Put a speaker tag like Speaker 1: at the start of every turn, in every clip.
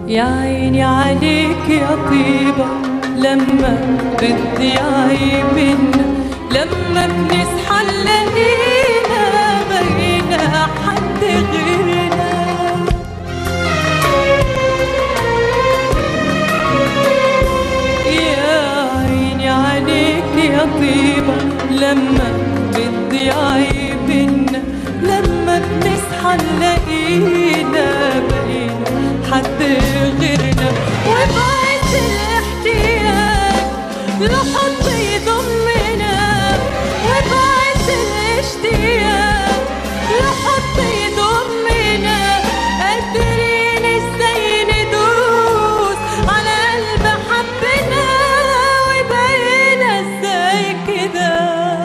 Speaker 1: يا عيني عليك يا طيبة لما بتضيعي منا لما بنصحى نلاقينا بقينا حد غيرنا يا عيني عليك يا طيبة لما بتضيعي بينا لما بنصحى نلاقينا بقينا حد غيرنا وبعز الاحتياج لحد يضمنا وبعز الاشتياق لحد يضمنا قادرين ازاي ندوس على قلب حبنا وبقينا ازاي كده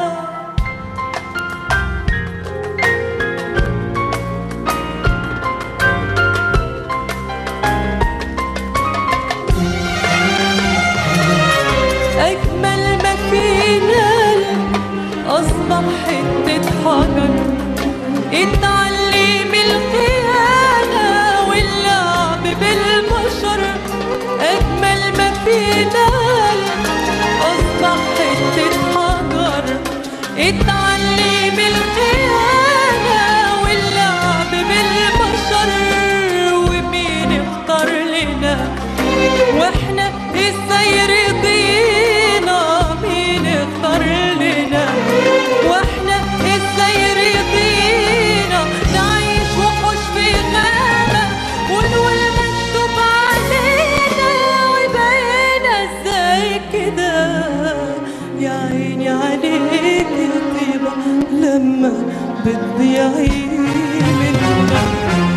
Speaker 1: أجمل ما فينا أصبح حتة حجر اتعلم الخيانة واللعب بالبشر أجمل ما فينا أصبح حتة حجر اتعلم الخيانة واللعب بالبشر ومين اختار لنا واحنا ازاي رضينا مين اختار لنا واحنا ازاي رضينا نعيش وحوش في غابة ونقول مكتوب علينا وبقينا ازاي كده يا عيني عليك يا طيبة لما بتضيعي منا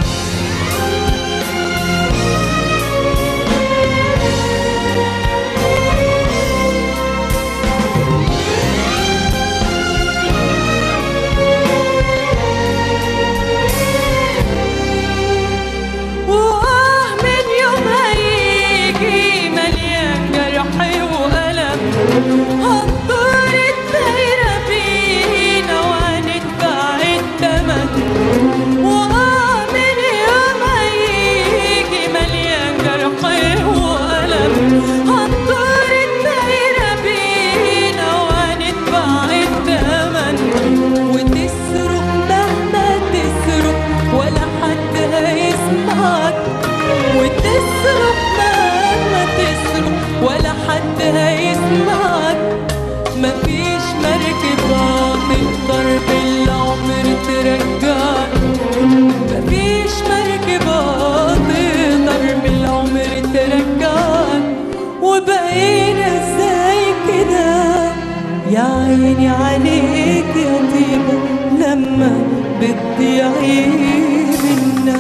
Speaker 1: وآه من يوم هيجي مليان جرح وألم هتدور الدايرة بينا وهندفع التمن وآه من يوم هيجي مليان جرح وألم هتدور الدايرة بينا وهندفع التمن وتصرخ مهما تصرخ ولا حد هيسمعك وتصرخ مهما تصرخ ولا حد هيسمعك مفيش مركبة تقدر بالعمر ترجعك مفيش مركبة تقدر بالعمر ترجعك وبقينا ازاي كده يا عيني عليك يا طيبة لما بتضيعي منا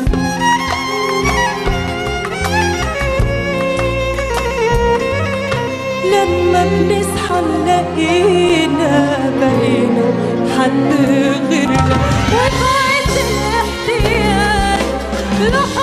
Speaker 1: لما بنصحى نلاقينا بقينا حد غيرنا وبعد الاحتياج لحد